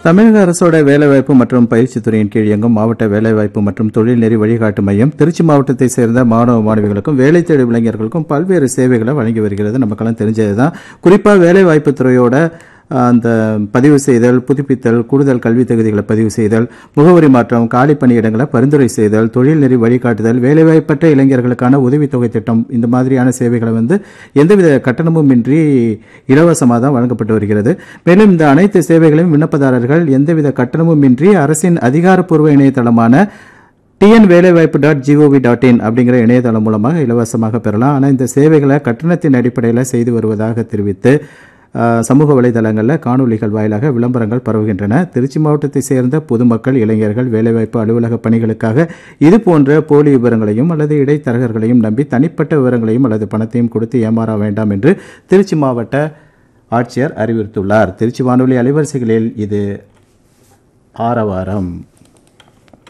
தமிழக அரசோட வேலைவாய்ப்பு மற்றும் பயிற்சி துறையின் கீழ் இயங்கும் மாவட்ட வேலைவாய்ப்பு மற்றும் தொழில் நெறி வழிகாட்டு மையம் திருச்சி மாவட்டத்தை சேர்ந்த மாணவ மாணவிகளுக்கும் வேலை தேடும் இளைஞர்களுக்கும் பல்வேறு சேவைகளை வழங்கி வருகிறது நமக்கெல்லாம் தெரிஞ்சதுதான் குறிப்பா வேலைவாய்ப்பு துறையோட அந்த பதிவு செய்தல் புதுப்பித்தல் கூடுதல் கல்வி தகுதிகளை பதிவு செய்தல் முகவரி மாற்றம் காலி பணியிடங்களை பரிந்துரை செய்தல் தொழில் நெறி வழிகாட்டுதல் வேலைவாய்ப்பற்ற இளைஞர்களுக்கான உதவித்தொகை திட்டம் இந்த மாதிரியான சேவைகளை வந்து எந்தவித கட்டணமும் இன்றி இலவசமாக தான் வழங்கப்பட்டு வருகிறது மேலும் இந்த அனைத்து சேவைகளையும் விண்ணப்பதாரர்கள் எந்தவித கட்டணமும் இன்றி அரசின் அதிகாரப்பூர்வ இணையதளமான TN Velaivaippu dot G O V dot in அப்படிங்கிற இணையதளம் மூலமாக இலவசமாக பெறலாம் ஆனால் இந்த சேவைகளை கட்டணத்தின் அடிப்படையில் செய்து வருவதாக தெரிவித்து அஹ், சமூக வலைதளங்களில் காணொலிகள் வாயிலாக விளம்பரங்கள் பரவுகின்றன திருச்சி மாவட்டத்தை சேர்ந்த பொதுமக்கள் இளைஞர்கள் வேலைவாய்ப்பு அலுவலக பணிகளுக்காக இது போன்ற போலி விவரங்களையும் அல்லது இடைத்தரகர்களையும் நம்பி தனிப்பட்ட விவரங்களையும் அல்லது பணத்தையும் கொடுத்து ஏமாற வேண்டாம் என்று திருச்சி மாவட்ட ஆட்சியர் அறிவுறுத்துள்ளார் திருச்சி வானொலி அலைவரிசைகளில் இது ஆரவாரம்